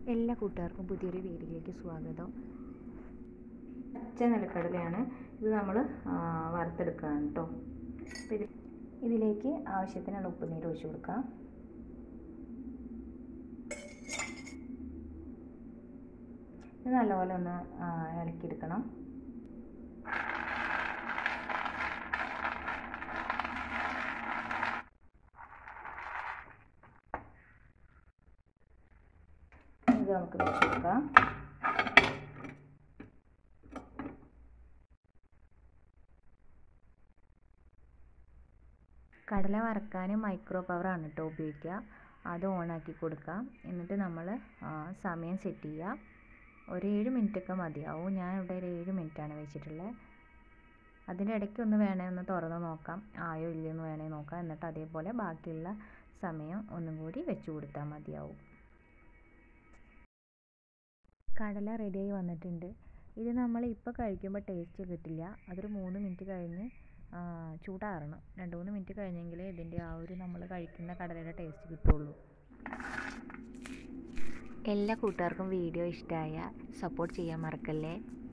എല്ലാ കൂട്ടുകാർക്കും പുതിയൊരു വീഡിയോയിലേക്ക് സ്വാഗതം പച്ച നിലക്കടലയാണ് ഇത് നമ്മൾ വറുത്തെടുക്കുകയാണ് കേട്ടോ അപ്പോൾ ഇത് ഇതിലേക്ക് ആവശ്യത്തിനുള്ള ഉപ്പുനീര് ഒഴിച്ചു കൊടുക്കാം ഇത് നല്ലപോലെ ഒന്ന് ഇളക്കിയെടുക്കണം ഇത് നമുക്ക് വെച്ച് കൊടുക്കാം കടല വറക്കാൻ മൈക്രോ പവറാണ് കേട്ടോ ഉപയോഗിക്കുക അത് ഓണാക്കി കൊടുക്കാം എന്നിട്ട് നമ്മൾ സമയം സെറ്റ് ചെയ്യുക ഒരു ഏഴ് മിനിറ്റൊക്കെ മതിയാവും ഞാൻ ഇവിടെ ഒരു ഏഴ് മിനിറ്റാണ് വെച്ചിട്ടുള്ളത് അതിൻ്റെ ഇടയ്ക്ക് ഒന്ന് വേണേ ഒന്ന് തുറന്ന് നോക്കാം ആയോ ഇല്ലയെന്ന് വേണേ നോക്കാം എന്നിട്ട് അതേപോലെ ബാക്കിയുള്ള സമയം ഒന്നും കൂടി വെച്ച് കൊടുത്താൽ മതിയാവും കടല റെഡിയായി വന്നിട്ടുണ്ട് ഇത് നമ്മൾ ഇപ്പോൾ കഴിക്കുമ്പോൾ ടേസ്റ്റ് കിട്ടില്ല അതൊരു മൂന്ന് മിനിറ്റ് കഴിഞ്ഞ് ചൂടാറണം രണ്ട് മൂന്ന് മിനിറ്റ് കഴിഞ്ഞെങ്കിലേ ഇതിൻ്റെ ആ ഒരു നമ്മൾ കഴിക്കുന്ന കടലയുടെ ടേസ്റ്റ് കിട്ടുള്ളൂ എല്ലാ കൂട്ടുകാർക്കും വീഡിയോ ഇഷ്ടമായ സപ്പോർട്ട് ചെയ്യാൻ മറക്കല്ലേ